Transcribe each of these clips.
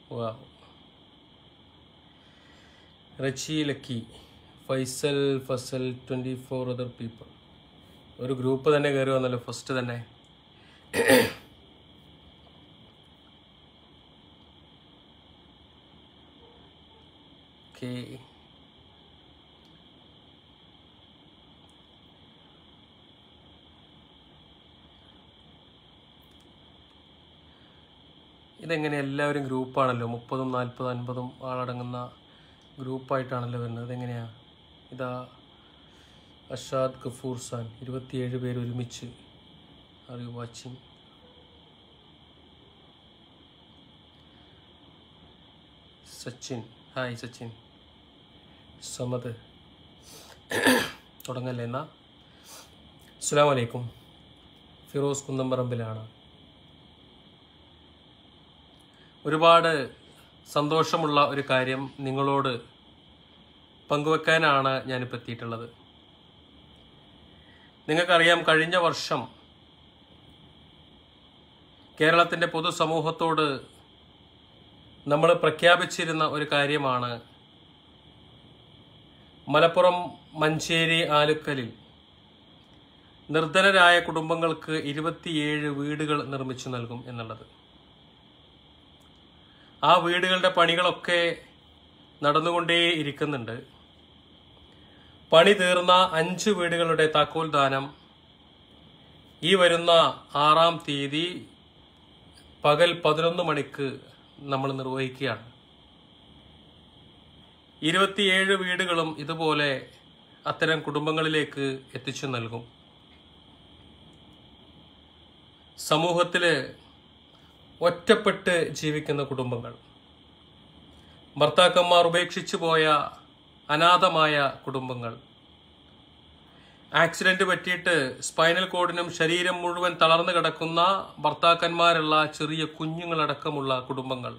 വാ റച്ചി Lucky Faisal Fazal twenty four other people ഒരു ഗ്രൂപ്പ് തന്നെ കയറി വന്നല്ലോ ഫസ്റ്റ് തന്നെ ഓക്കേ ഇതെങ്ങനെ എല്ലാവരും ഗ്രൂപ്പാണല്ലോ മുപ്പതും നാൽപ്പതും അൻപതും ആളടങ്ങുന്ന ഗ്രൂപ്പായിട്ടാണല്ലോ വരുന്നത് ഇതെങ്ങനെയാ ഇതാ അഷാദ് ഗഫൂർ ഖാൻ ഇരുപത്തിയേഴ് പേര് ഒരുമിച്ച് are you watching Sachin hi Sachin Samad തുടങ്ങല്ലേ എന്നാ അസ്സാം വലൈക്കും ഫിറോസ് കുന്നമ്പറമ്പിലാണ് ഒരുപാട് സന്തോഷമുള്ള ഒരു കാര്യം നിങ്ങളോട് പങ്കുവെക്കാനാണ് ഞാനിപ്പോൾ എത്തിയിട്ടുള്ളത് നിങ്ങൾക്കറിയാം കഴിഞ്ഞ വർഷം കേരളത്തിൻ്റെ പൊതുസമൂഹത്തോട് നമ്മൾ പ്രഖ്യാപിച്ചിരുന്ന ഒരു കാര്യമാണ് മലപ്പുറം മഞ്ചേരി ആലുക്കലിൽ നിർധനരായ കുടുംബങ്ങൾക്ക് ഇരുപത്തിയേഴ് വീടുകൾ നിർമ്മിച്ചു നൽകും എന്നുള്ളത് ആ വീടുകളുടെ പണികളൊക്കെ നടന്നുകൊണ്ടേ ഇരിക്കുന്നുണ്ട് പണി തീർന്ന അഞ്ച് വീടുകളുടെ താക്കോൽ ദാനം ഈ വരുന്ന ആറാം തീയതി പകൽ പതിനൊന്ന് മണിക്ക് നമ്മൾ നിർവഹിക്കുകയാണ് ഇരുപത്തിയേഴ് വീടുകളും ഇതുപോലെ അത്തരം കുടുംബങ്ങളിലേക്ക് എത്തിച്ചു നൽകും സമൂഹത്തില് ഒറ്റപ്പെട്ട് ജീവിക്കുന്ന കുടുംബങ്ങൾ ഭർത്താക്കന്മാർ ഉപേക്ഷിച്ചു പോയ അനാഥമായ കുടുംബങ്ങൾ ആക്സിഡന്റ് പറ്റിയിട്ട് സ്പൈനൽ കോഡിനും ശരീരം മുഴുവൻ തളർന്നു കിടക്കുന്ന ഭർത്താക്കന്മാരുള്ള ചെറിയ കുഞ്ഞുങ്ങളടക്കമുള്ള കുടുംബങ്ങൾ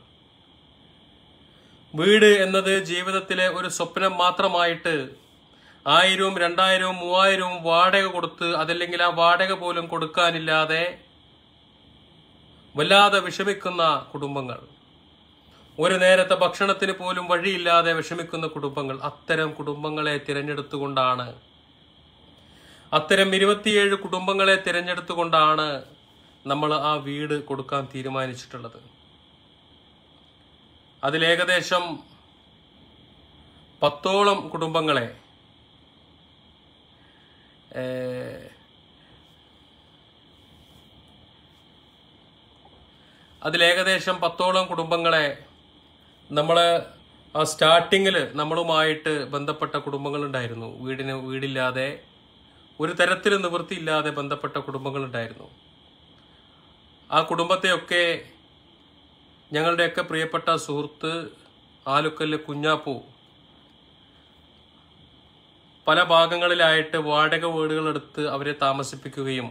വീട് എന്നത് ജീവിതത്തിലെ ഒരു സ്വപ്നം മാത്രമായിട്ട് ആയിരവും രണ്ടായിരവും മൂവായിരവും വാടക കൊടുത്ത് അതല്ലെങ്കിൽ ആ വാടക പോലും കൊടുക്കാനില്ലാതെ വല്ലാതെ വിഷമിക്കുന്ന കുടുംബങ്ങൾ ഒരു നേരത്തെ ഭക്ഷണത്തിന് പോലും വഴിയില്ലാതെ വിഷമിക്കുന്ന കുടുംബങ്ങൾ അത്തരം കുടുംബങ്ങളെ തിരഞ്ഞെടുത്തുകൊണ്ടാണ് അത്തരം ഇരുപത്തിയേഴ് കുടുംബങ്ങളെ തിരഞ്ഞെടുത്തുകൊണ്ടാണ് നമ്മൾ ആ വീട് കൊടുക്കാൻ തീരുമാനിച്ചിട്ടുള്ളത് അതിലേകദേശം പത്തോളം കുടുംബങ്ങളെ ഏഹ്, അതിലേകദേശം പത്തോളം കുടുംബങ്ങളെ നമ്മൾ ആ സ്റ്റാർട്ടിങ്ങിൽ നമ്മളുമായിട്ട് ബന്ധപ്പെട്ട കുടുംബങ്ങളുണ്ടായിരുന്നു വീടിന് വീടില്ലാതെ ഒരു തരത്തിൽ നിവൃത്തിയില്ലാതെ ബന്ധപ്പെട്ട കുടുംബങ്ങളുണ്ടായിരുന്നു ആ കുടുംബത്തെയൊക്കെ ഞങ്ങളുടെയൊക്കെ പ്രിയപ്പെട്ട സുഹൃത്ത് ആലുക്കല്ല് കുഞ്ഞാപ്പു പല ഭാഗങ്ങളിലായിട്ട് വാടക വീടുകളെടുത്ത് അവരെ താമസിപ്പിക്കുകയും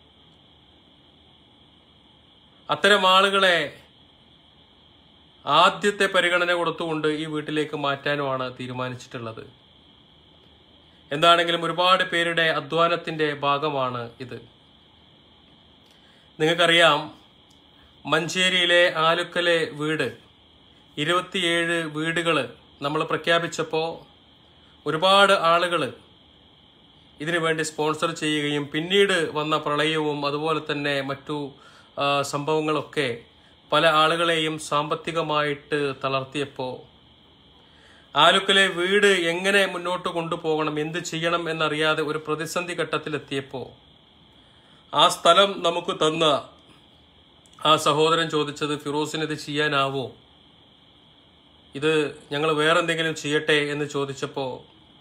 അത്തരം ആളുകളെ ആദ്യത്തെ പരിഗണന കൊടുത്തുകൊണ്ട് ഈ വീട്ടിലേക്ക് മാറ്റാനുമാണ് തീരുമാനിച്ചിട്ടുള്ളത് എന്താണെങ്കിലും ഒരുപാട് പേരുടെ അധ്വാനത്തിന്റെ ഭാഗമാണ് ഇത് നിങ്ങൾക്കറിയാം മഞ്ചേരിയിലെ ആലുക്കലെ വീട് ഇരുപത്തിയേഴ് വീടുകൾ നമ്മൾ പ്രഖ്യാപിച്ചപ്പോൾ ഒരുപാട് ആളുകൾ ഇതിനു വേണ്ടി സ്പോൺസർ ചെയ്യുകയും പിന്നീട് വന്ന പ്രളയവും അതുപോലെ തന്നെ മറ്റു ആ, സംഭവങ്ങളൊക്കെ പല ആളുകളെയും സാമ്പത്തികമായിട്ട് തളർത്തിയപ്പോൾ ആലുക്കലെ വീട് എങ്ങനെ മുന്നോട്ട് കൊണ്ടുപോകണം എന്ത് ചെയ്യണം എന്നറിയാതെ ഒരു പ്രതിസന്ധി ഘട്ടത്തിലെത്തിയപ്പോൾ ആ സ്ഥലം നമുക്ക് തന്ന ആ സഹോദരൻ ചോദിച്ചത് ഫിറോസിന് ഇത് ചെയ്യാനാവോ ഇത് ഞങ്ങൾ വേറെന്തെങ്കിലും ചെയ്യട്ടെ എന്ന് ചോദിച്ചപ്പോൾ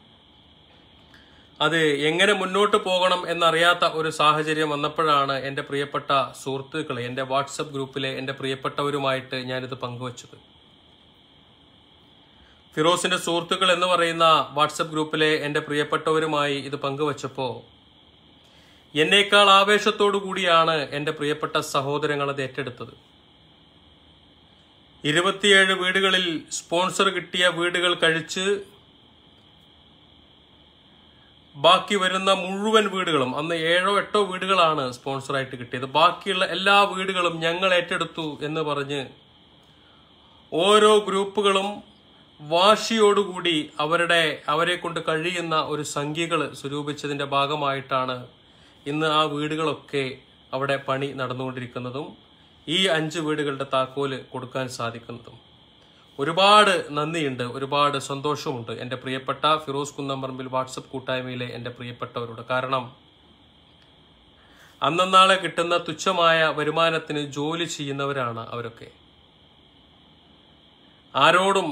അത് എങ്ങനെ മുന്നോട്ട് പോകണം എന്നറിയാത്ത ഒരു സാഹചര്യം വന്നപ്പോഴാണ് എൻ്റെ പ്രിയപ്പെട്ട സുഹൃത്തുക്കളെ എൻ്റെ വാട്സപ്പ് ഗ്രൂപ്പിലെ എൻ്റെ പ്രിയപ്പെട്ടവരുമായിട്ട് ഞാനിത് പങ്കുവച്ചത് ഫിറോസിന്റെ സുഹൃത്തുക്കൾ എന്ന് പറയുന്ന വാട്സപ്പ് ഗ്രൂപ്പിലെ എൻ്റെ പ്രിയപ്പെട്ടവരുമായി ഇത് പങ്കുവച്ചപ്പോൾ എന്നേക്കാൾ ആവേശത്തോടു കൂടിയാണ് എൻ്റെ പ്രിയപ്പെട്ട സഹോദരങ്ങൾ അത് ഏറ്റെടുത്തത് ഇരുപത്തിയേഴ് വീടുകളിൽ സ്പോൺസർ കിട്ടിയ വീടുകൾ കഴിച്ച് ബാക്കി വരുന്ന മുഴുവൻ വീടുകളും അന്ന് ഏഴോ എട്ടോ വീടുകളാണ് സ്പോൺസറായിട്ട് കിട്ടിയത് ബാക്കിയുള്ള എല്ലാ വീടുകളും ഞങ്ങൾ ഏറ്റെടുത്തു എന്ന് പറഞ്ഞ് ഓരോ ഗ്രൂപ്പുകളും വാശിയോടുകൂടി അവരുടെ അവരെ കൊണ്ട് കഴിയുന്ന ഒരു സംഖ്യകൾ സ്വരൂപിച്ചതിന്റെ ഭാഗമായിട്ടാണ് ഇന്ന് ആ വീടുകളൊക്കെ അവിടെ പണി നടന്നുകൊണ്ടിരിക്കുന്നതും ഈ അഞ്ച് വീടുകളുടെ താക്കോല് കൊടുക്കാൻ സാധിക്കുന്നതും ഒരുപാട് നന്ദിയുണ്ട് ഒരുപാട് സന്തോഷമുണ്ട് എൻ്റെ പ്രിയപ്പെട്ട ഫിറോസ് കുന്നമ്പറമ്പിൽ വാട്സപ്പ് കൂട്ടായ്മയിലെ എൻ്റെ പ്രിയപ്പെട്ടവരോട് കാരണം അന്നന്നാളെ കിട്ടുന്ന തുച്ഛമായ വരുമാനത്തിന് ജോലി ചെയ്യുന്നവരാണ് അവരൊക്കെ ആരോടും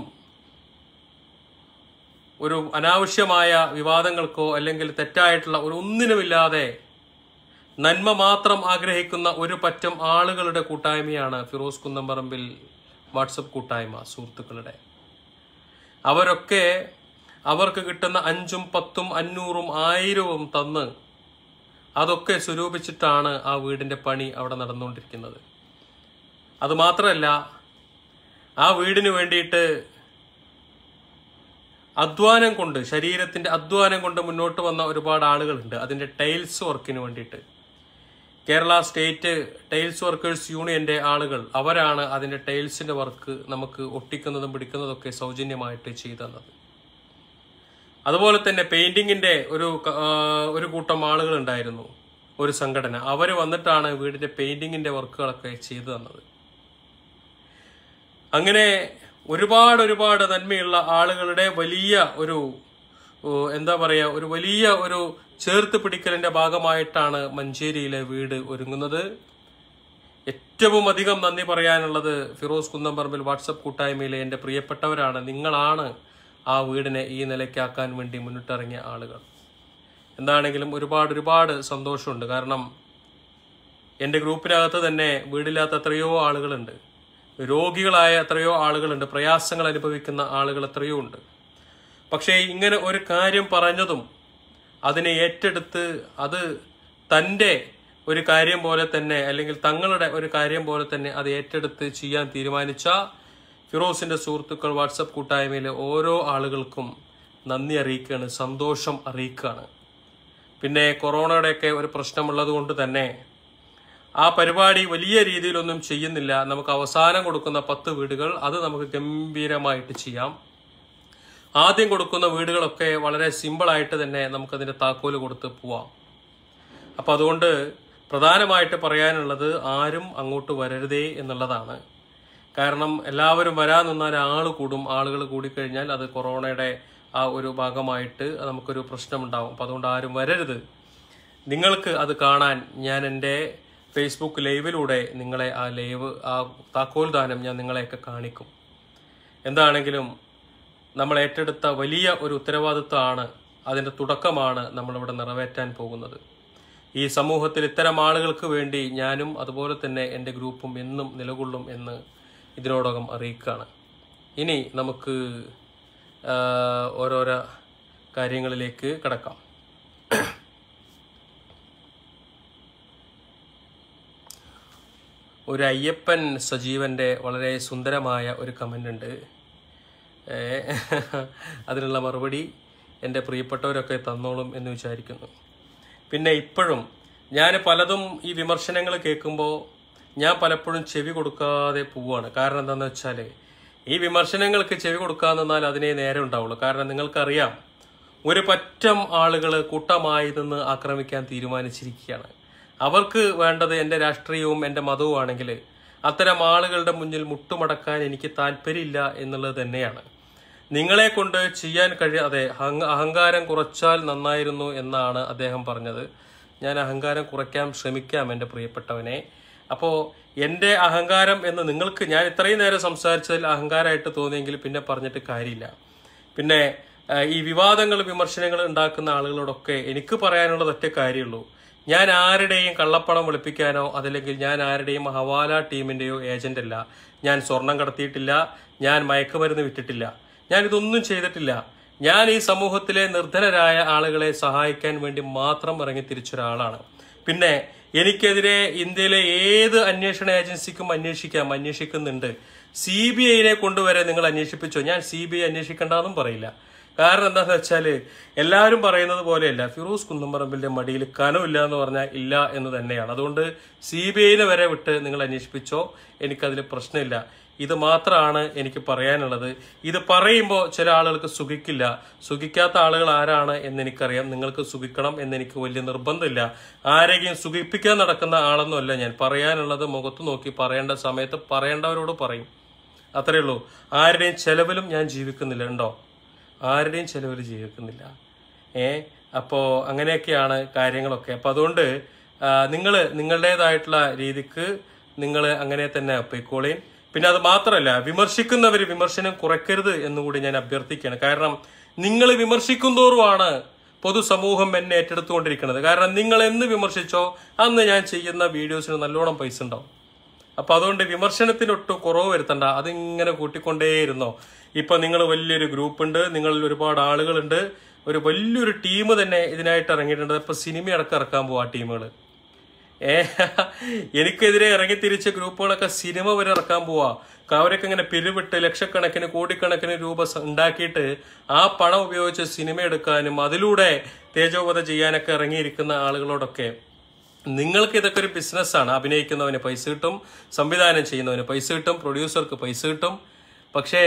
ഒരു അനാവശ്യമായ വിവാദങ്ങൾക്കോ അല്ലെങ്കിൽ തെറ്റായിട്ടുള്ള ഒരു ഒന്നിനുമില്ലാതെ നന്മ മാത്രം ആഗ്രഹിക്കുന്ന ഒരു പറ്റം ആളുകളുടെ കൂട്ടായ്മയാണ് ഫിറോസ് കുന്നമ്പറമ്പിൽ വാട്സപ്പ് കൂട്ടായ്മ സുഹൃത്തുക്കളുടെ അവരൊക്കെ അവർക്ക് കിട്ടുന്ന അഞ്ചും പത്തും അഞ്ഞൂറും ആയിരവും തന്ന് അതൊക്കെ സ്വരൂപിച്ചിട്ടാണ് ആ വീടിന്റെ പണി അവിടെ നടന്നുകൊണ്ടിരിക്കുന്നത് അത് മാത്രമല്ല ആ വീടിന് വേണ്ടിയിട്ട് അധ്വാനം കൊണ്ട് ശരീരത്തിന്റെ അധ്വാനം കൊണ്ട് മുന്നോട്ട് വന്ന ഒരുപാട് ആളുകളുണ്ട് അതിന്റെ ടൈൽസ് വർക്കിന് വേണ്ടിയിട്ട് കേരള സ്റ്റേറ്റ് ടൈൽസ് വർക്കേഴ്സ് യൂണിയന്റെ ആളുകൾ അവരാണ് അതിന്റെ ടൈൽസിന്റെ വർക്ക് നമുക്ക് ഒട്ടിക്കുന്നതും പിടിക്കുന്നതൊക്കെ സൗജന്യമായിട്ട് ചെയ്തു തന്നത് അതുപോലെ തന്നെ പെയിന്റിങ്ങിന്റെ ഒരു ക- ആ, ഒരു കൂട്ടം ആളുകൾ ഉണ്ടായിരുന്നു ഒരു സംഘടന അവര് വന്നിട്ടാണ് വീടിന്റെ പെയിന്റിങ്ങിന്റെ വർക്കുകളൊക്കെ ചെയ്തു തന്നത് അങ്ങനെ ഒരുപാട് ഒരുപാട് നന്മയുള്ള ആളുകളുടെ വലിയ ഒരു ഓ, എന്താ പറയാ ഒരു വലിയ ഒരു ചേർത്ത് പിടിക്കലിന്റെ ഭാഗമായിട്ടാണ് മഞ്ചേരിയിലെ വീട് ഒരുങ്ങുന്നത് ഏറ്റവും അധികം നന്ദി പറയാനുള്ളത് ഫിറോസ് കുന്നംപറമ്പിൽ വാട്സപ്പ് കൂട്ടായ്മയിലെ എൻ്റെ പ്രിയപ്പെട്ടവരാണ് നിങ്ങളാണ് ആ വീടിനെ ഈ നിലയ്ക്കാക്കാൻ വേണ്ടി മുന്നിട്ടിറങ്ങിയ ആളുകൾ എന്താണെങ്കിലും ഒരുപാട് ഒരുപാട് സന്തോഷമുണ്ട് കാരണം എൻ്റെ ഗ്രൂപ്പിനകത്ത് തന്നെ വീടില്ലാത്ത എത്രയോ ആളുകളുണ്ട് രോഗികളായ എത്രയോ ആളുകളുണ്ട് പ്രയാസങ്ങൾ അനുഭവിക്കുന്ന ആളുകൾ എത്രയോ ഉണ്ട് പക്ഷേ ഇങ്ങനെ ഒരു കാര്യം പറഞ്ഞതും അതിനെ ഏറ്റെടുത്ത് അത് തൻ്റെ ഒരു കാര്യം പോലെ തന്നെ അല്ലെങ്കിൽ തങ്ങളുടെ ഒരു കാര്യം പോലെ തന്നെ അത് ഏറ്റെടുത്ത് ചെയ്യാൻ തീരുമാനിച്ച ഫിറോസിന്റെ സുഹൃത്തുക്കൾ വാട്സപ്പ് കൂട്ടായ്മയിലെ ഓരോ ആളുകൾക്കും നന്ദി അറിയിക്കുകയാണ് സന്തോഷം അറിയിക്കുകയാണ് പിന്നെ കൊറോണയുടെയൊക്കെ ഒരു പ്രശ്നമുള്ളത് കൊണ്ട് തന്നെ ആ പരിപാടി വലിയ രീതിയിലൊന്നും ചെയ്യുന്നില്ല നമുക്ക് അവസാനം കൊടുക്കുന്ന പത്ത് വീടുകൾ അത് നമുക്ക് ഗംഭീരമായിട്ട് ചെയ്യാം ആദ്യം കൊടുക്കുന്ന വീടുകളൊക്കെ വളരെ സിമ്പിളായിട്ട് തന്നെ നമുക്കതിന്റെ താക്കോല് കൊടുത്ത് പോവാം അപ്പം അതുകൊണ്ട് പ്രധാനമായിട്ട് പറയാനുള്ളത് ആരും അങ്ങോട്ട് വരരുതേ എന്നുള്ളതാണ് കാരണം എല്ലാവരും വരാൻ നിന്നാൽ ആൾ കൂടും ആളുകൾ കൂടിക്കഴിഞ്ഞാൽ അത് കൊറോണയുടെ ആ ഒരു ഭാഗമായിട്ട് നമുക്കൊരു പ്രശ്നമുണ്ടാവും അപ്പം അതുകൊണ്ട് ആരും വരരുത് നിങ്ങൾക്ക് അത് കാണാൻ ഞാൻ എൻ്റെ ഫേസ്ബുക്ക് ലൈവിലൂടെ നിങ്ങളെ ആ ലൈവ് ആ താക്കോൽ ദാനം ഞാൻ നിങ്ങളെയൊക്കെ കാണിക്കും എന്താണെങ്കിലും നമ്മൾ ഏറ്റെടുത്ത വലിയ ഒരു ഉത്തരവാദിത്വമാണ് അതിൻ്റെ തുടക്കമാണ് നമ്മളിവിടെ നിറവേറ്റാൻ പോകുന്നത് ഈ സമൂഹത്തിൽ ഇത്തരം ആളുകൾക്ക് വേണ്ടി ഞാനും അതുപോലെ തന്നെ എൻ്റെ ഗ്രൂപ്പും എന്നും നിലകൊള്ളും എന്ന് ഇതിനോടകം അറിയിക്കുകയാണ് ഇനി നമുക്ക് ആ, ഓരോരോ കാര്യങ്ങളിലേക്ക് കിടക്കാം ഒരു അയ്യപ്പൻ സജീവന്റെ വളരെ സുന്ദരമായ ഒരു കമൻ്റ് ഉണ്ട് ഏ, അതിനുള്ള മറുപടി എൻ്റെ പ്രിയപ്പെട്ടവരൊക്കെ തന്നോളും എന്ന് വിചാരിക്കുന്നു പിന്നെ ഇപ്പോഴും ഞാൻ പലതും ഈ വിമർശനങ്ങൾ കേൾക്കുമ്പോൾ ഞാൻ പലപ്പോഴും ചെവി കൊടുക്കാതെ പോവാണ് കാരണം എന്താണെന്ന് വെച്ചാൽ ഈ വിമർശനങ്ങൾക്ക് ചെവി കൊടുക്കാതെ നിന്നാൽ അതിനെ നേരെ ഉണ്ടാവുള്ളൂ കാരണം നിങ്ങൾക്കറിയാം ഒരു പറ്റം ആളുകൾ കൂട്ടമായി നിന്ന് ആക്രമിക്കാൻ തീരുമാനിച്ചിരിക്കുകയാണ് അവർക്ക് വേണ്ടത് എൻ്റെ രാഷ്ട്രീയവും എൻ്റെ മതവും ആണെങ്കിൽ അത്തരം ആളുകളുടെ മുന്നിൽ മുട്ടുമടക്കാൻ എനിക്ക് താല്പര്യമില്ല എന്നുള്ളത് തന്നെയാണ് നിങ്ങളെ കൊണ്ട് ചെയ്യാൻ കഴിയാതെ അഹങ്ക- അഹങ്കാരം കുറച്ചാൽ നന്നായിരുന്നു എന്നാണ് അദ്ദേഹം പറഞ്ഞത് ഞാൻ അഹങ്കാരം കുറയ്ക്കാൻ ശ്രമിക്കാം എൻ്റെ പ്രിയപ്പെട്ടവനെ അപ്പോൾ എൻ്റെ അഹങ്കാരം എന്ന് നിങ്ങൾക്ക് ഞാൻ ഇത്രയും നേരം സംസാരിച്ചതിൽ അഹങ്കാരമായിട്ട് തോന്നിയെങ്കിൽ പിന്നെ പറഞ്ഞിട്ട് കാര്യമില്ല പിന്നെ ആ, ഈ വിവാദങ്ങൾ വിമർശനങ്ങൾ ഉണ്ടാക്കുന്ന ആളുകളോടൊക്കെ എനിക്ക് പറയാനുള്ളത് ഒറ്റ കാര്യമുള്ളൂ ഞാൻ ആരുടെയും കള്ളപ്പണം വെളുപ്പിക്കാനോ അതല്ലെങ്കിൽ ഞാൻ ആരുടെയും ഹവാല ടീമിന്റെയോ ഏജന്റ് അല്ല ഞാൻ സ്വർണം കടത്തിയിട്ടില്ല ഞാൻ മയക്കുമരുന്ന് വിറ്റിട്ടില്ല ഞാൻ ഇതൊന്നും ചെയ്തിട്ടില്ല ഞാൻ ഈ സമൂഹത്തിലെ നിർധനരായ ആളുകളെ സഹായിക്കാൻ വേണ്ടി മാത്രം ഇറങ്ങി തിരിച്ചൊരാളാണ് പിന്നെ എനിക്കെതിരെ ഇന്ത്യയിലെ ഏത് അന്വേഷണ ഏജൻസിക്കും അന്വേഷിക്കാം അന്വേഷിക്കുന്നുണ്ട് സി ബി ഐനെ കൊണ്ടുവരെ നിങ്ങൾ അന്വേഷിപ്പിച്ചോ ഞാൻ സി ബി ഐ അന്വേഷിക്കണ്ടെന്നും പറയില്ല കാരണം എന്താന്ന് വെച്ചാല് എല്ലാവരും പറയുന്നത് പോലെയല്ല ഫിറോസ് കുന്നംപറമ്പിന്റെ മടിയിൽ കനമില്ല എന്ന് പറഞ്ഞാൽ ഇല്ല എന്ന് തന്നെയാണ് അതുകൊണ്ട് സി ബി ഐനെ വരെ വിട്ട് നിങ്ങൾ അന്വേഷിപ്പിച്ചോ എനിക്കതിൽ പ്രശ്നമില്ല ഇത് മാത്രമാണ് എനിക്ക് പറയാനുള്ളത് ഇത് പറയുമ്പോൾ ചില ആളുകൾക്ക് സുഖിക്കില്ല സുഖിക്കാത്ത ആളുകൾ ആരാണ് എന്ന് എനിക്കറിയാം നിങ്ങൾക്ക് സുഖിക്കണം എന്ന് എനിക്ക് വലിയ നിർബന്ധമില്ല ആരെങ്കിലും സുഖിപ്പിക്കാൻ നടക്കുന്ന ആളൊന്നുമല്ല ഞാൻ പറയാനുള്ളത് മുഖത്ത് നോക്കി പറയേണ്ട സമയത്ത് പറയേണ്ടവരോട് പറയും അത്രേ ഉള്ളൂ ആരുടെയും ചെലവിലും ഞാൻ ജീവിക്കുന്നില്ല ഉണ്ടോ ആരുടെയും ചെലവിൽ ജീവിക്കുന്നില്ല ഏ അപ്പോൾ അങ്ങനെയൊക്കെയാണ് കാര്യങ്ങളൊക്കെ അപ്പോൾ അതുകൊണ്ട് നിങ്ങൾ നിങ്ങളുടേതായിട്ടുള്ള രീതിക്ക് നിങ്ങൾ അങ്ങനെ തന്നെ പൊയ്ക്കോളീൻ പിന്നെ അത് മാത്രമല്ല വിമർശിക്കുന്നവർ വിമർശനം കുറയ്ക്കരുത് എന്നുകൂടി ഞാൻ അഭ്യർത്ഥിക്കുകയാണ് കാരണം നിങ്ങൾ വിമർശിക്കുന്തോറുമാണ് പൊതുസമൂഹം എന്നെ ഏറ്റെടുത്തുകൊണ്ടിരിക്കുന്നത് കാരണം നിങ്ങൾ എന്ന് വിമർശിച്ചോ അന്ന് ഞാൻ ചെയ്യുന്ന വീഡിയോസിന് നല്ലോണം പൈസ ഉണ്ടാവും അപ്പൊ അതുകൊണ്ട് വിമർശനത്തിന് ഒട്ടും കുറവ് വരുത്തണ്ട അതിങ്ങനെ കൂട്ടിക്കൊണ്ടേയിരുന്നോ ഇപ്പൊ നിങ്ങൾ വലിയൊരു ഗ്രൂപ്പ് ഉണ്ട് നിങ്ങളിൽ ഒരുപാട് ആളുകളുണ്ട് ഒരു വലിയൊരു ടീം തന്നെ ഇതിനായിട്ട് ഇറങ്ങിയിട്ടുണ്ട് ഇപ്പൊ സിനിമ അടക്കം ഇറക്കാൻ പോവാ ടീമുകൾ ഏ എനിക്കെതിരെ ഇറങ്ങി തിരിച്ച ഗ്രൂപ്പുകളൊക്കെ സിനിമ വരെ ഇറക്കാൻ പോവാ അവരൊക്കെ ഇങ്ങനെ പിരിവിട്ട് ലക്ഷക്കണക്കിന് കോടിക്കണക്കിന് രൂപ സ- ഉണ്ടാക്കിയിട്ട് ആ പണം ഉപയോഗിച്ച് സിനിമ എടുക്കാനും അതിലൂടെ തേജോവധ ചെയ്യാനൊക്കെ ഇറങ്ങിയിരിക്കുന്ന ആളുകളോടൊക്കെ നിങ്ങൾക്ക് ഇതൊക്കെ ഒരു ബിസിനസ്സാണ് അഭിനയിക്കുന്നവന് പൈസ കിട്ടും സംവിധാനം ചെയ്യുന്നവന് പൈസ കിട്ടും പ്രൊഡ്യൂസർക്ക് പൈസ കിട്ടും പക്ഷേ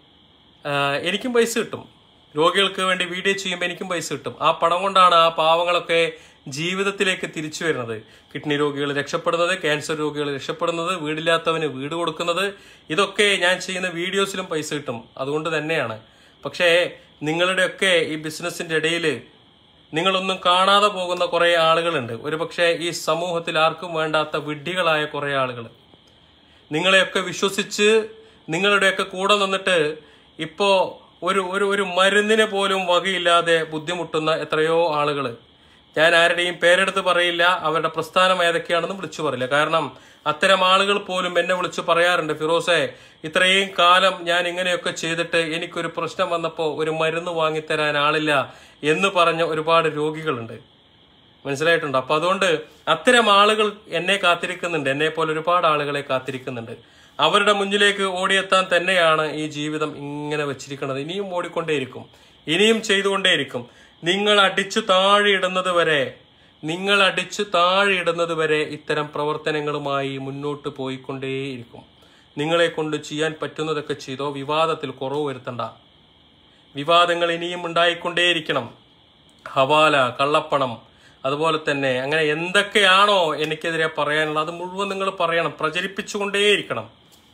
ആ, എനിക്കും പൈസ കിട്ടും രോഗികൾക്ക് വേണ്ടി വീഡിയോ ചെയ്യുമ്പോൾ എനിക്കും പൈസ കിട്ടും ആ പണം കൊണ്ടാണ് ആ പാവങ്ങളൊക്കെ ജീവിതത്തിലേക്ക് തിരിച്ചു വരുന്നത് കിഡ്നി രോഗികൾ രക്ഷപ്പെടുന്നത് ക്യാൻസർ രോഗികൾ രക്ഷപ്പെടുന്നത് വീടില്ലാത്തവന് വീട് കൊടുക്കുന്നത് ഇതൊക്കെ ഞാൻ ചെയ്യുന്ന വീഡിയോസിലും പൈസ കിട്ടും അതുകൊണ്ട് തന്നെയാണ് പക്ഷേ നിങ്ങളുടെയൊക്കെ ഈ ബിസിനസിന്റെ ഇടയിൽ നിങ്ങളൊന്നും കാണാതെ പോകുന്ന കുറേ ആളുകളുണ്ട് ഒരുപക്ഷെ ഈ സമൂഹത്തിൽ ആർക്കും വേണ്ടാത്ത വിഡ്ഢികളായ കുറേ ആളുകൾ നിങ്ങളെയൊക്കെ വിശ്വസിച്ച് നിങ്ങളുടെയൊക്കെ കൂടെ നിന്നിട്ട് ഇപ്പോ ഒരു ഒരു ഒരു മരുന്നിന് പോലും വകയില്ലാതെ ബുദ്ധിമുട്ടുന്ന എത്രയോ ആളുകൾ ഞാൻ ആരുടെയും പേരെടുത്ത് പറയില്ല അവരുടെ പ്രസ്ഥാനം ഏതൊക്കെയാണെന്ന് വിളിച്ചു പറയില്ല കാരണം അത്തരം ആളുകൾ പോലും എന്നെ വിളിച്ചു പറയാറുണ്ട് ഫിറോസെ ഇത്രയും കാലം ഞാൻ ഇങ്ങനെയൊക്കെ ചെയ്തിട്ട് എനിക്കൊരു പ്രശ്നം വന്നപ്പോൾ ഒരു മരുന്ന് വാങ്ങിത്തരാൻ ആളില്ല എന്ന് പറഞ്ഞ ഒരുപാട് രോഗികളുണ്ട് മനസ്സിലായിട്ടുണ്ടോ അപ്പൊ അതുകൊണ്ട് അത്തരം ആളുകൾ എന്നെ കാത്തിരിക്കുന്നുണ്ട് എന്നെ പോലെ ഒരുപാട് ആളുകളെ കാത്തിരിക്കുന്നുണ്ട് അവരുടെ മുന്നിലേക്ക് ഓടിയെത്താൻ തന്നെയാണ് ഈ ജീവിതം ഇങ്ങനെ വെച്ചിരിക്കുന്നത് ഇനിയും ഓടിക്കൊണ്ടേയിരിക്കും ഇനിയും ചെയ്തുകൊണ്ടേയിരിക്കും നിങ്ങൾ അടിച്ചു താഴെയിടുന്നത് വരെ നിങ്ങൾ അടിച്ചു താഴെയിടുന്നത് വരെ ഇത്തരം പ്രവർത്തനങ്ങളുമായി മുന്നോട്ട് പോയിക്കൊണ്ടേയിരിക്കും നിങ്ങളെ കൊണ്ട് ചെയ്യാൻ പറ്റുന്നതൊക്കെ ചെയ്തോ വിവാദത്തിൽ കുറവ് വരുത്തണ്ട വിവാദങ്ങൾ ഇനിയും ഉണ്ടായിക്കൊണ്ടേയിരിക്കണം ഹവാല കള്ളപ്പണം അതുപോലെ തന്നെ അങ്ങനെ എന്തൊക്കെയാണോ എനിക്കെതിരെ പറയാനുള്ളത് അത് മുഴുവൻ നിങ്ങൾ പറയണം പ്രചരിപ്പിച്ചുകൊണ്ടേയിരിക്കണം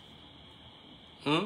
ഉം?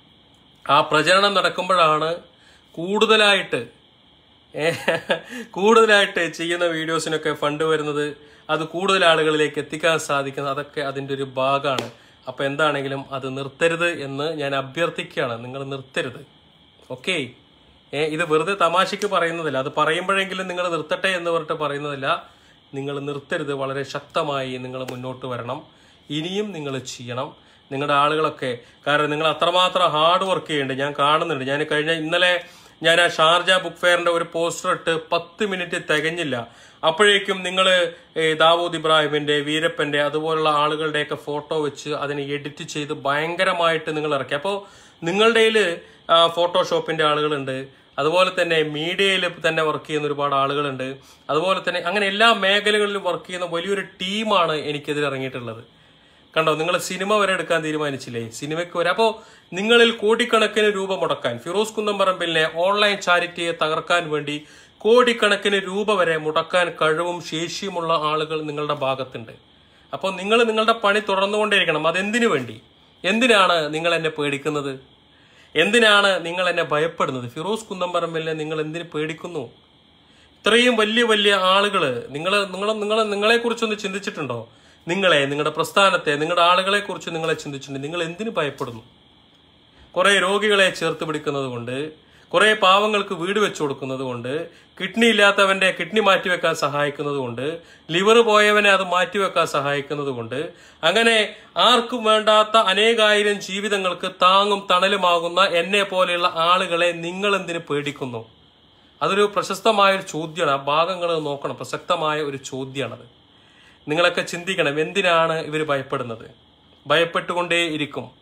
ആ പ്രചരണം നടക്കുമ്പോഴാണ് കൂടുതലായിട്ട് ഏ, കൂടുതലായിട്ട് ചെയ്യുന്ന വീഡിയോസിനൊക്കെ ഫണ്ട് വരുന്നത് അത് കൂടുതൽ ആളുകളിലേക്ക് എത്തിക്കാൻ സാധിക്കുന്നത് അതൊക്കെ അതിൻ്റെ ഒരു ഭാഗമാണ് അപ്പോൾ എന്താണെങ്കിലും അത് നിർത്തരുത് എന്ന് ഞാൻ അഭ്യർത്ഥിക്കുകയാണ് നിങ്ങൾ നിർത്തരുത് ഓക്കെ ഏ ഇത് വെറുതെ തമാശയ്ക്ക് പറയുന്നതല്ല അത് പറയുമ്പോഴെങ്കിലും നിങ്ങൾ നിർത്തട്ടെ എന്ന് പറഞ്ഞിട്ട് പറയുന്നതല്ല നിങ്ങൾ നിർത്തരുത് വളരെ ശക്തമായി നിങ്ങൾ മുന്നോട്ട് വരണം ഇനിയും നിങ്ങൾ ചെയ്യണം നിങ്ങളുടെ ആളുകളൊക്കെ കാരണം നിങ്ങൾ അത്രമാത്രം ഹാർഡ് വർക്ക് ചെയ്യുന്നുണ്ട് ഞാൻ കാണുന്നുണ്ട് ഞാൻ കഴിഞ്ഞ ഇന്നലെ ഞാൻ ആ ഷാർജ ബുക്ക് ഫെയറിന്റെ ഒരു പോസ്റ്റർ ഇട്ട് പത്ത് മിനിറ്റ് തികഞ്ഞില്ല അപ്പോഴേക്കും നിങ്ങൾ ദാവൂദ് ഇബ്രാഹിമിന്റെ വീരപ്പന്റെ അതുപോലുള്ള ആളുകളുടെയൊക്കെ ഫോട്ടോ വെച്ച് അതിനെ എഡിറ്റ് ചെയ്ത് ഭയങ്കരമായിട്ട് നിങ്ങൾ ഇറക്കി അപ്പോൾ നിങ്ങളുടെ ഫോട്ടോഷോപ്പിന്റെ ആളുകളുണ്ട് അതുപോലെ തന്നെ മീഡിയയിൽ തന്നെ വർക്ക് ചെയ്യുന്ന ഒരുപാട് ആളുകളുണ്ട് അതുപോലെ തന്നെ അങ്ങനെ എല്ലാ മേഖലകളിലും വർക്ക് ചെയ്യുന്ന വലിയൊരു ടീമാണ് എനിക്കെതിരെ ഇറങ്ങിയിട്ടുള്ളത് കണ്ടോ നിങ്ങൾ സിനിമ വരെ എടുക്കാൻ തീരുമാനിച്ചില്ലേ സിനിമയ്ക്ക് വരെ അപ്പോൾ നിങ്ങളിൽ കോടിക്കണക്കിന് രൂപ മുടക്കാൻ ഫിറോസ് കുന്നംപറമ്പിലിനെ ഓൺലൈൻ ചാരിറ്റിയെ തകർക്കാൻ വേണ്ടി കോടിക്കണക്കിന് രൂപ വരെ മുടക്കാൻ കഴിവും ശേഷിയുമുള്ള ആളുകൾ നിങ്ങളുടെ ഭാഗത്തുണ്ട് അപ്പോൾ നിങ്ങൾ നിങ്ങളുടെ പണി തുടർന്നുകൊണ്ടേയിരിക്കണം അതെന്തിനു വേണ്ടി എന്തിനാണ് നിങ്ങൾ എന്നെ പേടിക്കുന്നത് എന്തിനാണ് നിങ്ങൾ എന്നെ ഭയപ്പെടുന്നത് ഫിറോസ് കുന്നംപറമ്പിലിനെ നിങ്ങൾ എന്തിനു പേടിക്കുന്നു ഇത്രയും വലിയ വലിയ ആളുകൾ നിങ്ങൾ നിങ്ങൾ നിങ്ങൾ നിങ്ങളെ കുറിച്ചൊന്ന് ചിന്തിച്ചിട്ടുണ്ടോ നിങ്ങളെ നിങ്ങളുടെ പ്രസ്ഥാനത്തെ നിങ്ങളുടെ ആളുകളെ കുറിച്ച് നിങ്ങളെ ചിന്തിച്ചിട്ടുണ്ട് നിങ്ങൾ എന്തിനു ഭയപ്പെടുന്നു കുറെ രോഗികളെ ചേർത്ത് പിടിക്കുന്നത് കൊണ്ട് കുറെ പാവങ്ങൾക്ക് വീട് വെച്ചു കൊടുക്കുന്നത് കൊണ്ട് കിഡ്നി ഇല്ലാത്തവന്റെ കിഡ്നി മാറ്റിവെക്കാൻ സഹായിക്കുന്നത് കൊണ്ട് ലിവർ പോയവനെ അത് മാറ്റിവെക്കാൻ സഹായിക്കുന്നത് കൊണ്ട് അങ്ങനെ ആർക്കും വേണ്ടാത്ത അനേകായിരം ജീവിതങ്ങൾക്ക് താങ്ങും തണലുമാകുന്ന എന്നെ പോലെയുള്ള ആളുകളെ നിങ്ങൾ എന്തിനു പേടിക്കുന്നു അതൊരു പ്രശസ്തമായ ഒരു ചോദ്യമാണ് ആ ഭാഗങ്ങൾ നോക്കണം പ്രസക്തമായ ഒരു ചോദ്യമാണത് നിങ്ങളൊക്കെ ചിന്തിക്കണം എന്തിനാണ് ഇവർ ഭയപ്പെടുന്നത് ഭയപ്പെട്ടുകൊണ്ടേയിരിക്കും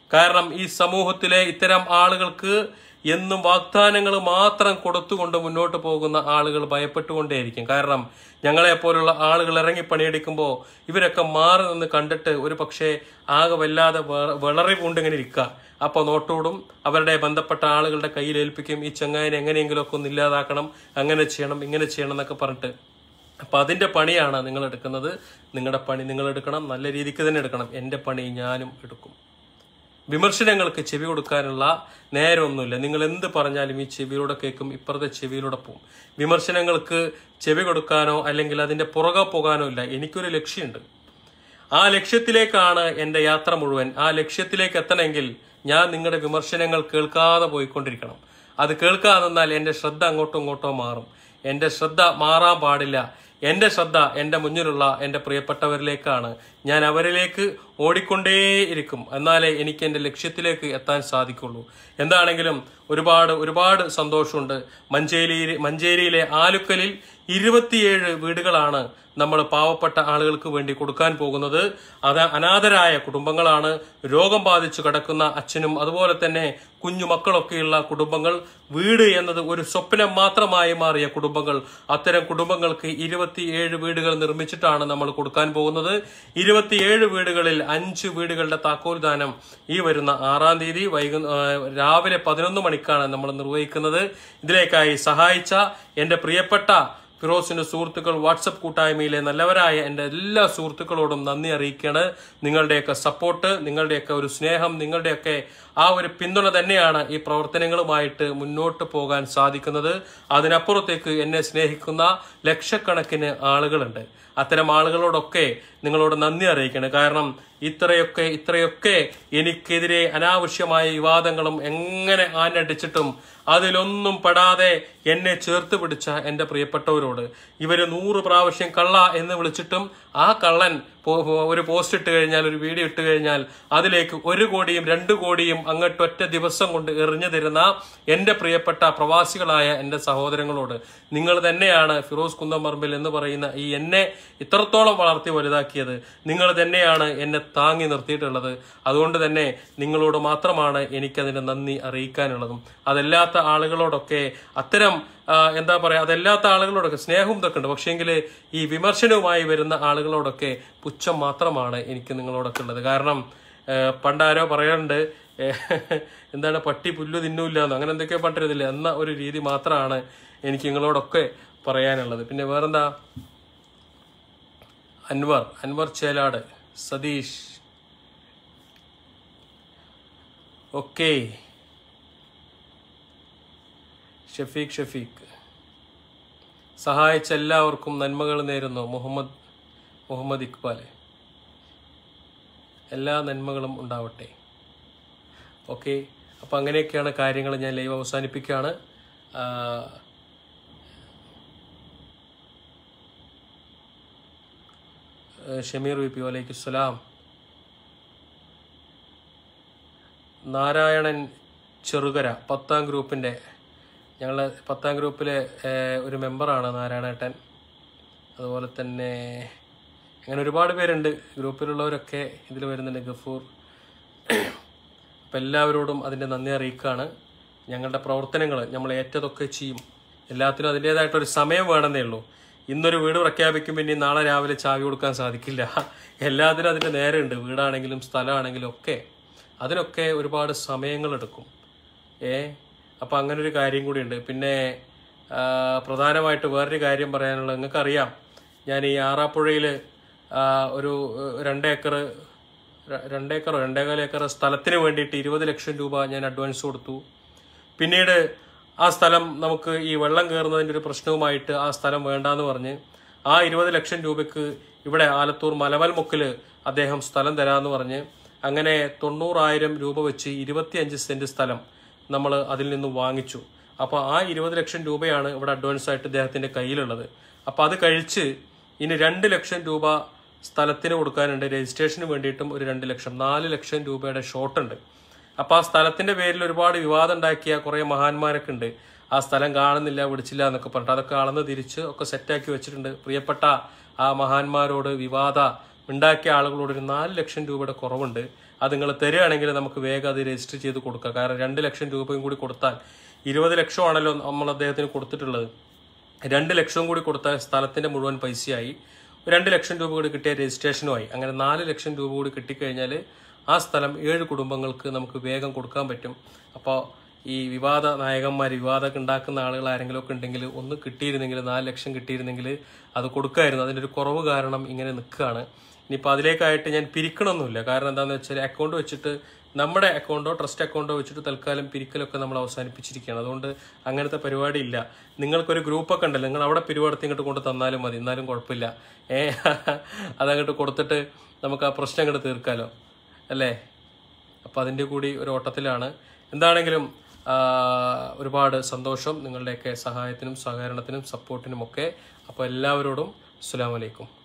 കാരണം ഈ സമൂഹത്തിലെ ഇത്തരം ആളുകൾക്ക് എന്നും വാഗ്ദാനങ്ങൾ മാത്രം കൊടുത്തുകൊണ്ട് മുന്നോട്ട് പോകുന്ന ആളുകൾ ഭയപ്പെട്ടുകൊണ്ടേയിരിക്കും കാരണം ഞങ്ങളെ പോലുള്ള ആളുകൾ ഇറങ്ങി പണിയെടുക്കുമ്പോൾ ഇവരൊക്കെ മാറി നിന്ന് കണ്ടിട്ട് ഒരു പക്ഷേ ആകെ വല്ലാതെ വെ- വിളറി പൂണ്ടിങ്ങനെ ഇരിക്കുക അപ്പോൾ നോട്ടോടും അവരുടെ ബന്ധപ്പെട്ട ആളുകളുടെ കയ്യിൽ ഏൽപ്പിക്കും ഈ ചങ്ങായിനെ എങ്ങനെയെങ്കിലുമൊക്കെ ഒന്ന് ഇല്ലാതാക്കണം അങ്ങനെ ചെയ്യണം ഇങ്ങനെ ചെയ്യണം എന്നൊക്കെ പറഞ്ഞിട്ട് അപ്പം അതിൻ്റെ പണിയാണ് നിങ്ങൾ എടുക്കുന്നത് നിങ്ങളുടെ പണി നിങ്ങൾ എടുക്കണം നല്ല രീതിക്ക് തന്നെ എടുക്കണം എൻ്റെ പണി ഞാനും എടുക്കും വിമർശനങ്ങൾക്ക് ചെവി കൊടുക്കാനുള്ള നേരമൊന്നുമില്ല നിങ്ങൾ എന്ത് പറഞ്ഞാലും ഈ ചെവിയിലൂടെ കേൾക്കും ഇപ്പുറത്തെ ചെവിയിലൂടെ പോകും വിമർശനങ്ങൾക്ക് ചെവി കൊടുക്കാനോ അല്ലെങ്കിൽ അതിന്റെ പുറകെ പോകാനോ ഇല്ല എനിക്കൊരു ലക്ഷ്യമുണ്ട് ആ ലക്ഷ്യത്തിലേക്കാണ് എൻ്റെ യാത്ര മുഴുവൻ ആ ലക്ഷ്യത്തിലേക്ക് എത്തണമെങ്കിൽ ഞാൻ നിങ്ങളുടെ വിമർശനങ്ങൾ കേൾക്കാതെ പോയിക്കൊണ്ടിരിക്കണം അത് കേൾക്കാതെ നിന്നാൽ എൻ്റെ ശ്രദ്ധ അങ്ങോട്ടോ ഇങ്ങോട്ടോ മാറും എൻ്റെ ശ്രദ്ധ മാറാൻ പാടില്ല എൻ്റെ ശ്രദ്ധ എൻ്റെ മുന്നിലുള്ള എൻ്റെ പ്രിയപ്പെട്ടവരിലേക്കാണ് ഞാൻ അവരിലേക്ക് ഓടിക്കൊണ്ടേയിരിക്കും എന്നാലേ എനിക്ക് എൻ്റെ ലക്ഷ്യത്തിലേക്ക് എത്താൻ സാധിക്കുള്ളൂ എന്താണെങ്കിലും ഒരുപാട് ഒരുപാട് സന്തോഷമുണ്ട് മഞ്ചേരി മഞ്ചേരിയിലെ ആലുക്കലിൽ ഇരുപത്തിയേഴ് വീടുകളാണ് നമ്മൾ പാവപ്പെട്ട ആളുകൾക്ക് വേണ്ടി കൊടുക്കാൻ പോകുന്നത് അത് അനാഥരായ കുടുംബങ്ങളാണ് രോഗം ബാധിച്ചു കിടക്കുന്ന അച്ഛനും അതുപോലെ തന്നെ കുഞ്ഞു മക്കളൊക്കെയുള്ള കുടുംബങ്ങൾ വീട് എന്നത് ഒരു സ്വപ്നം മാത്രമായി മാറിയ കുടുംബങ്ങൾ അത്തരം കുടുംബങ്ങൾക്ക് ഇരുപത്തിയേഴ് വീടുകൾ നിർമ്മിച്ചിട്ടാണ് നമ്മൾ കൊടുക്കാൻ പോകുന്നത് ഇരുപത്തിയേഴ് വീടുകളിൽ അഞ്ച് വീടുകളുടെ താക്കോൽ ദാനം ഈ വരുന്ന ആറാം തീയതി വൈകു ആ, രാവിലെ പതിനൊന്ന് മണിക്കാണ് നമ്മൾ നിർവഹിക്കുന്നത് ഇതിലേക്കായി സഹായിച്ച എൻ്റെ പ്രിയപ്പെട്ട ഫിറോസിന്റെ സുഹൃത്തുക്കൾ വാട്സപ്പ് കൂട്ടായ്മയിലെ നല്ലവരായ എൻ്റെ എല്ലാ സുഹൃത്തുക്കളോടും നന്ദി അറിയിക്കുകയാണ് നിങ്ങളുടെയൊക്കെ സപ്പോർട്ട് നിങ്ങളുടെയൊക്കെ ഒരു സ്നേഹം നിങ്ങളുടെയൊക്കെ ആ ഒരു പിന്തുണ തന്നെയാണ് ഈ പ്രവർത്തനങ്ങളുമായിട്ട് മുന്നോട്ട് പോകാൻ സാധിക്കുന്നത് അതിനപ്പുറത്തേക്ക് എന്നെ സ്നേഹിക്കുന്ന ലക്ഷക്കണക്കിന് ആളുകളുണ്ട് അത്തരം ആളുകളോടൊക്കെ നിങ്ങളോട് നന്ദി അറിയിക്കണം കാരണം ഇത്രയൊക്കെ ഇത്രയൊക്കെ എനിക്കെതിരെ അനാവശ്യമായ വിവാദങ്ങളും എങ്ങനെ ആഞ്ഞടിച്ചിട്ടും അതിലൊന്നും പെടാതെ എന്നെ ചേർത്ത് പിടിച്ച എൻ്റെ പ്രിയപ്പെട്ടവരോട് ഇവര് നൂറ് പ്രാവശ്യം കള്ള എന്ന് വിളിച്ചിട്ടും ആ കള്ളൻ പോ- പോ- ഒരു പോസ്റ്റ് ഇട്ട് കഴിഞ്ഞാൽ ഒരു വീഡിയോ ഇട്ട് കഴിഞ്ഞാൽ അതിലേക്ക് ഒരു കോടിയും രണ്ട് കോടിയും അങ്ങോട്ട് ഒറ്റ ദിവസം കൊണ്ട് എറിഞ്ഞു തരുന്ന എൻ്റെ പ്രിയപ്പെട്ട പ്രവാസികളായ എൻ്റെ സഹോദരങ്ങളോട് നിങ്ങൾ തന്നെയാണ് ഫിറോസ് കുന്നംപറമ്പിൽ എന്ന് പറയുന്ന ഈ എന്നെ ഇത്രത്തോളം വളർത്തി വലുതാക്കിയത് നിങ്ങൾ തന്നെയാണ് എന്നെ താങ്ങി നിർത്തിയിട്ടുള്ളത് അതുകൊണ്ട് തന്നെ നിങ്ങളോട് മാത്രമാണ് എനിക്കതിന്റെ നന്ദി അറിയിക്കാനുള്ളതും അതല്ലാത്ത ആളുകളോടൊക്കെ അത്തരം ആ, എന്താ പറയാ അതല്ലാത്ത ആളുകളോടൊക്കെ സ്നേഹവും ഇതൊക്കെ ഉണ്ട് പക്ഷേങ്കിൽ ഈ വിമർശനവുമായി വരുന്ന ആളുകളോടൊക്കെ പുച്ഛം മാത്രമാണ് എനിക്ക് നിങ്ങളോടൊക്കെ ഉള്ളത് കാരണം ഏ, പണ്ടാരോ പറയാറുണ്ട് ഏ, എന്താണ് പട്ടി പുല്ലു തിന്നൂല്ല എന്ന് അങ്ങനെ എന്തൊക്കെയോ പണ്ടിരുന്നില്ല എന്ന ഒരു രീതി മാത്രമാണ് എനിക്ക് നിങ്ങളോടൊക്കെ പറയാനുള്ളത് പിന്നെ വേറെന്താ അൻവർ അൻവർ ചേലാട് സതീഷ് ഓക്കെ ഷഫീഖ് ഷഫീഖ് സഹായിച്ച എല്ലാവർക്കും നന്മകൾ നേരുന്നു മുഹമ്മദ് മുഹമ്മദ് ഇക്ബാൽ എല്ലാ നന്മകളും ഉണ്ടാവട്ടെ ഓക്കെ അപ്പം അങ്ങനെയൊക്കെയാണ് കാര്യങ്ങൾ ഞാൻ ലൈവ് അവസാനിപ്പിക്കുകയാണ് ആ, ഏഹ് ഷമീർ വി പി വലൈക്കും സ്വലാം നാരായണൻ ചെറുകര പത്താം ഗ്രൂപ്പിൻ്റെ ഞങ്ങളുടെ പത്താം ഗ്രൂപ്പിലെ ഏഹ്, ഒരു മെമ്പറാണ് നാരായണേട്ടൻ അതുപോലെ തന്നെ അങ്ങനെ ഒരുപാട് പേരുണ്ട് ഗ്രൂപ്പിലുള്ളവരൊക്കെ ഇതിൽ വരുന്നുണ്ട് ഗഫൂർ അപ്പം എല്ലാവരോടും അതിൻ്റെ നന്ദി അറിയിക്കുകയാണ് ഞങ്ങളുടെ പ്രവർത്തനങ്ങൾ നമ്മൾ ഏറ്റതൊക്കെ ചെയ്യും എല്ലാത്തിനും അതിൻ്റേതായിട്ടൊരു സമയം വേണമെന്നേ ഉള്ളൂ ഇന്നൊരു വീട് പ്രഖ്യാപിക്കും പിന്നെ നാളെ രാവിലെ ചാവി കൊടുക്കാൻ സാധിക്കില്ല എല്ലാത്തിനും അതിൻ്റെ നേരമുണ്ട് വീടാണെങ്കിലും സ്ഥലമാണെങ്കിലും ഒക്കെ അതിനൊക്കെ ഒരുപാട് സമയങ്ങളെടുക്കും ഏ അപ്പം അങ്ങനെ ഒരു കാര്യം കൂടിയുണ്ട് പിന്നെ ആ, പ്രധാനമായിട്ട് വേറൊരു കാര്യം പറയാനുള്ളത് നിങ്ങൾക്കറിയാം ഞാൻ ഈ ആറാപ്പുഴയിൽ ഒരു ഏഹ്, രണ്ട് ഏക്കർ ര- രണ്ടേക്കറോ രണ്ടേകാൽ ഏക്കർ സ്ഥലത്തിന് വേണ്ടിയിട്ട് ഇരുപത് ലക്ഷം രൂപ ഞാൻ അഡ്വാൻസ് കൊടുത്തു പിന്നീട് ആ സ്ഥലം നമുക്ക് ഈ വെള്ളം കയറുന്നതിൻ്റെ ഒരു പ്രശ്നവുമായിട്ട് ആ സ്ഥലം വേണ്ടാന്ന് പറഞ്ഞ് ആ ഇരുപത് ലക്ഷം രൂപയ്ക്ക് ഇവിടെ ആലത്തൂർ മലമൽമുക്കിൽ അദ്ദേഹം സ്ഥലം തരാമെന്ന് പറഞ്ഞ് അങ്ങനെ തൊണ്ണൂറായിരം രൂപ വെച്ച് ഇരുപത്തിയഞ്ച് സെന്റ് സ്ഥലം നമ്മൾ അതിൽ നിന്ന് വാങ്ങിച്ചു അപ്പോൾ ആ ഇരുപത് ലക്ഷം രൂപയാണ് ഇവിടെ അഡ്വാൻസ് ആയിട്ട് ഇദ്ദേഹത്തിന്റെ കയ്യിലുള്ളത് അപ്പോൾ അത് കഴിച്ച് ഇനി രണ്ട് ലക്ഷം രൂപ സ്ഥലത്തിന് കൊടുക്കാനുണ്ട് രജിസ്ട്രേഷന് വേണ്ടിയിട്ടും ഒരു രണ്ട് ലക്ഷം നാല് ലക്ഷം രൂപയുടെ ഷോർട്ട് ഉണ്ട് അപ്പോൾ ആ സ്ഥലത്തിന്റെ പേരിൽ ഒരുപാട് വിവാദം ഉണ്ടാക്കിയ കുറേ മഹാന്മാരൊക്കെ ഉണ്ട് ആ സ്ഥലം കാണുന്നില്ല വിളിച്ചില്ല എന്നൊക്കെ പറഞ്ഞിട്ട് അതൊക്കെ അളന്ന് തിരിച്ച് ഒക്കെ സെറ്റാക്കി വെച്ചിട്ടുണ്ട് പ്രിയപ്പെട്ട ആ മഹാന്മാരോട് വിവാദ ഉണ്ടാക്കിയ ആളുകളോട് ഒരു നാല് ലക്ഷം രൂപയുടെ കുറവുണ്ട് അത് നിങ്ങൾ തരികയാണെങ്കിൽ നമുക്ക് വേഗം അത് രജിസ്റ്റർ ചെയ്ത് കൊടുക്കാം കാരണം രണ്ട് ലക്ഷം രൂപയും കൂടി കൊടുത്താൽ ഇരുപത് ലക്ഷമാണല്ലോ നമ്മൾ അദ്ദേഹത്തിന് കൊടുത്തിട്ടുള്ളത് രണ്ട് ലക്ഷവും കൂടി കൊടുത്താൽ സ്ഥലത്തിന്റെ മുഴുവൻ പൈസയായി രണ്ട് ലക്ഷം രൂപ കൂടി കിട്ടിയ രജിസ്ട്രേഷനുമായി അങ്ങനെ നാല് ലക്ഷം രൂപ കൂടി കിട്ടിക്കഴിഞ്ഞാൽ ആ സ്ഥലം ഏഴ് കുടുംബങ്ങൾക്ക് നമുക്ക് വേഗം കൊടുക്കാൻ പറ്റും അപ്പോൾ ഈ വിവാദ നായകന്മാർ വിവാദമൊക്കെ ഉണ്ടാക്കുന്ന ആളുകൾ ആരെങ്കിലും ഒക്കെ ഉണ്ടെങ്കിൽ ഒന്ന് കിട്ടിയിരുന്നെങ്കിൽ നാല് ലക്ഷം കിട്ടിയിരുന്നെങ്കിൽ അത് കൊടുക്കായിരുന്നു അതിൻ്റെ ഒരു കുറവ് കാരണം ഇങ്ങനെ നിൽക്കുകയാണ് ഇനിയിപ്പോൾ അതിലേക്കായിട്ട് ഞാൻ പിരിക്കണമൊന്നുമില്ല കാരണം എന്താണെന്ന് വെച്ചാൽ അക്കൗണ്ട് വെച്ചിട്ട് നമ്മുടെ അക്കൗണ്ടോ ട്രസ്റ്റ് അക്കൗണ്ടോ വെച്ചിട്ട് തൽക്കാലം പിരിക്കലൊക്കെ നമ്മൾ അവസാനിപ്പിച്ചിരിക്കുകയാണ് അതുകൊണ്ട് അങ്ങനത്തെ പരിപാടി ഇല്ല നിങ്ങൾക്കൊരു ഗ്രൂപ്പൊക്കെ ഉണ്ടല്ലോ നിങ്ങൾ അവിടെ പിരിവെടുത്ത് ഇങ്ങോട്ട് കൊണ്ട് തന്നാലും മതി എന്നാലും കുഴപ്പമില്ല ഏ അതങ്ങോട്ട് കൊടുത്തിട്ട് നമുക്ക് ആ പ്രശ്നം അങ്ങോട്ട് തീർക്കാലോ അല്ലേ അപ്പോൾ അതിൻ്റെ കൂടി ഒരു ഓട്ടത്തിലാണ് എന്താണെങ്കിലും ആ, ഒരുപാട് സന്തോഷം നിങ്ങളുടെയൊക്കെ സഹായത്തിനും സഹകരണത്തിനും സപ്പോർട്ടിനും ഒക്കെ അപ്പോൾ എല്ലാവരോടും അസ്സലാമു അലൈക്കും